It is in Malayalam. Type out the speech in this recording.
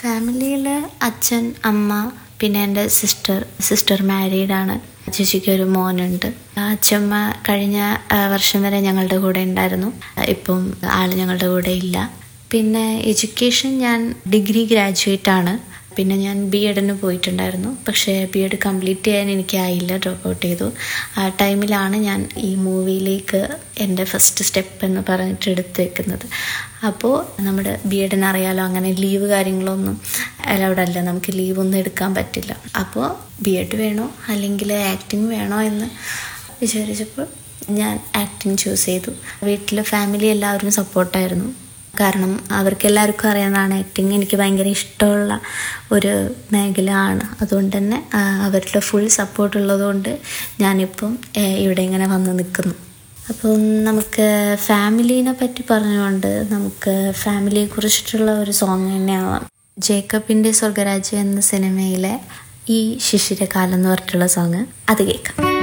ഫാമിലിയിൽ അച്ഛൻ അമ്മ പിന്നെ എൻ്റെ സിസ്റ്റർ സിസ്റ്റർ മാരീഡാണ് ചേച്ചിക്ക് ഒരു മോനുണ്ട് അച്ഛമ്മ കഴിഞ്ഞ ആ, വർഷം വരെ ഞങ്ങളുടെ കൂടെ ഉണ്ടായിരുന്നു ഇപ്പം ആൾ ഞങ്ങളുടെ കൂടെ ഇല്ല പിന്നെ എഡ്യൂക്കേഷൻ ഞാൻ ഡിഗ്രി ഗ്രാജുവേറ്റ് ആണ് പിന്നെ ഞാൻ ബി എഡിന് പോയിട്ടുണ്ടായിരുന്നു പക്ഷേ ബി എഡ് കംപ്ലീറ്റ് ചെയ്യാൻ എനിക്കായില്ല ഡ്രോപ്പ് ഔട്ട് ചെയ്തു ആ ടൈമിലാണ് ഞാൻ ഈ മൂവിയിലേക്ക് എൻ്റെ ഫസ്റ്റ് സ്റ്റെപ്പ് എന്ന് പറഞ്ഞിട്ട് എടുത്ത് വെക്കുന്നത് അപ്പോൾ നമ്മുടെ ബി എഡിന് അറിയാലോ അങ്ങനെ ലീവ് കാര്യങ്ങളൊന്നും അലൗഡ് അല്ല നമുക്ക് ലീവ് ഒന്നും എടുക്കാൻ പറ്റില്ല അപ്പോൾ ബി എഡ് വേണോ അല്ലെങ്കിൽ ആക്ടിങ് വേണോ എന്ന് വിചാരിച്ചപ്പോൾ ഞാൻ ആക്ടിങ് ചൂസ് ചെയ്തു വീട്ടിൽ ഫാമിലി എല്ലാവരും സപ്പോർട്ടായിരുന്നു കാരണം അവർക്ക് എല്ലാവർക്കും അറിയാവുന്നതാണ് ആക്ടിങ് എനിക്ക് ഭയങ്കര ഇഷ്ടമുള്ള ഒരു മേഖല ആണ് അതുകൊണ്ട് തന്നെ ആ, അവരുടെ ഫുൾ സപ്പോർട്ട് ഉള്ളതുകൊണ്ട് ഞാനിപ്പം ഏ, ഇവിടെ ഇങ്ങനെ വന്ന് നിൽക്കുന്നു അപ്പം നമുക്ക് ഫാമിലീനെ പറ്റി പറഞ്ഞുകൊണ്ട് നമുക്ക് ഫാമിലിയെ കുറിച്ചിട്ടുള്ള ഒരു സോങ് തന്നെയാവാം ജേക്കബിൻ്റെ സ്വർഗരാജ്യം എന്ന സിനിമയിലെ ഈ ശിശിരകാലം എന്ന് പറഞ്ഞിട്ടുള്ള സോങ് അത് കേൾക്കാം